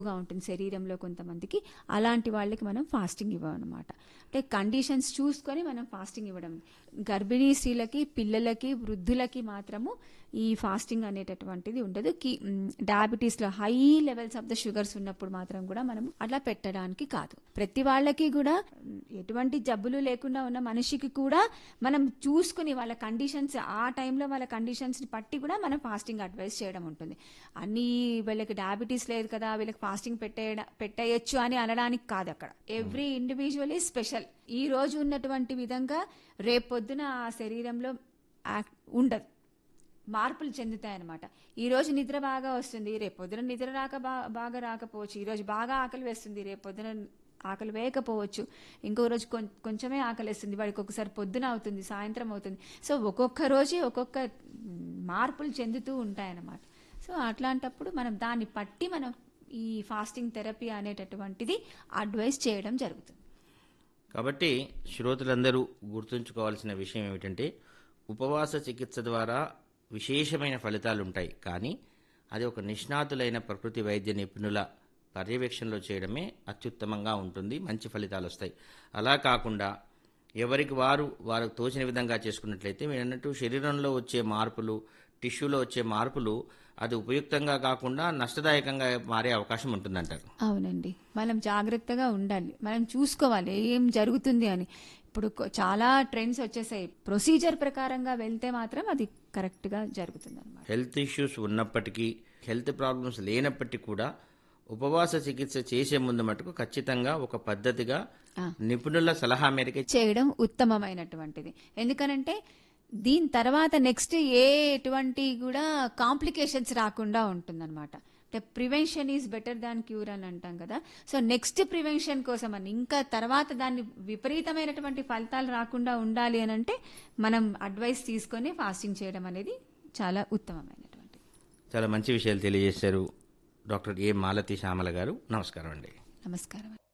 గా ఉంటుంది శరీరంలో కొంతమందికి అలాంటి వాళ్ళకి మనం ఫాస్టింగ్ ఇవ్వమన్నమాట అంటే కండిషన్స్ చూసుకొని మనం ఫాస్టింగ్ ఇవ్వడం గర్భిణీ స్త్రీలకి పిల్లలకి వృద్ధులకి మాత్రము ఈ ఫాస్టింగ్ అనేటటువంటిది ఉండదు కి డయాబెటీస్ లో high levels of the sugars ఉన్నప్పుడు మాత్రం కూడా మనం అట్లా పెట్టడానికి కాదు ప్రతి వాళ్ళకి కూడా మ్, ఎటువంటి జబ్బులు లేకుండా ఉన్న మనిషికి కూడా మనం చూసుకుని వాళ్ళ కండిషన్స్ ఆ టైంలో వాళ్ళ కండిషన్స్ ని బట్టి కూడా మనం ఫాస్టింగ్ అడ్వైస్ చేయడం ఉంటుంది అన్ని వీళ్ళకి డయాబెటీస్ లేదు కదా వీళ్ళకి ఫాస్టింగ్ పెట్టే పెట్టేయచ్చు అని అనడానికి కాదు అక్కడ ఎవ్రీ ఇండివిజువల్ ఈ స్పెషల్ ఈ రోజు ఉన్నటువంటి విధంగా రేపొద్దున ఆ శరీరంలో యాక్- ఉండదు మార్పులు చెందుతాయన్నమాట ఈ రోజు నిద్ర బాగా వస్తుంది రేపు పొద్దున నిద్ర రాక బా- బాగా రాకపోవచ్చు ఈ రోజు బాగా ఆకలి వేస్తుంది రేపు పొద్దున ఆకలి వేయకపోవచ్చు ఇంకో రోజు కొం- కొంచెమే ఆకలి వేస్తుంది వాడికి ఒకసారి పొద్దున అవుతుంది సాయంత్రం అవుతుంది సో ఒక్కొక్క రోజే ఒక్కొక్క మ్, మార్పులు చెందుతూ ఉంటాయన్నమాట సో అట్లాంటప్పుడు మనం దాన్ని పట్టి మనం ఈ ఫాస్టింగ్ థెరపీ అనేటటువంటిది అడ్వైస్ చేయడం జరుగుతుంది కాబట్టి శ్రోతలందరూ గుర్తుంచుకోవాల్సిన విషయం ఏమిటంటే ఉపవాస చికిత్స ద్వారా విశేషమైన ఫలితాలు ఉంటాయి కానీ అది ఒక నిష్ణాతులైన ప్రకృతి వైద్య నిపుణుల పర్యవేక్షణలో చేయడమే అత్యుత్తమంగా ఉంటుంది మంచి ఫలితాలు వస్తాయి అలా కాకుండా ఎవరికి వారు వారికి తోచిన విధంగా చేసుకున్నట్లయితే మీరు అన్నట్టు శరీరంలో వచ్చే మార్పులు టిష్యూలో వచ్చే మార్పులు అది ఉపయుక్తంగా కాకుండా నష్టదాయకంగా మారే అవకాశం ఉంటుందంటారు అవునండి మనం జాగ్రత్తగా ఉండాలి మనం చూసుకోవాలి ఏం జరుగుతుంది అని ఇప్పుడు కొ- చాలా ట్రెండ్స్ వచ్చేసాయి ప్రొసీజర్ ప్రకారంగా వెళ్తే మాత్రం అది కరెక్ట్ గా జరుగుతుంది అనమాట హెల్త్ ఇష్యూస్ ఉన్నప్పటికీ హెల్త్ ప్రాబ్లమ్స్ లేనప్పటికీ కూడా ఉపవాస చికిత్స చేసే ముందు మటుకు ఖచ్చితంగా ఒక పద్ధతిగా ఆ. నిపుణుల సలహా మేరకే చేయడం ఉత్తమమైనటువంటిది ఎందుకనంటే దీని తర్వాత నెక్స్ట్ ఏ ఎటువంటి కూడా కాంప్లికేషన్స్ రాకుండా ఉంటుందన్నమాట అంటే prevention is better than cure అని అంటాం కదా సో నెక్స్ట్ ప్రివెన్షన్ కోసం అని ఇంకా తర్వాత దాన్ని విపరీతమైనటువంటి ఫలితాలు రాకుండా ఉండాలి అని అంటే మనం అడ్వైస్ తీసుకొని ఫాస్టింగ్ చేయడం అనేది చాలా ఉత్తమమైనటువంటిది చాలా మంచి విషయాలు తెలియజేశారు డాక్టర్ ఏ మాలతి శ్యామల గారు నమస్కారం అండి నమస్కారం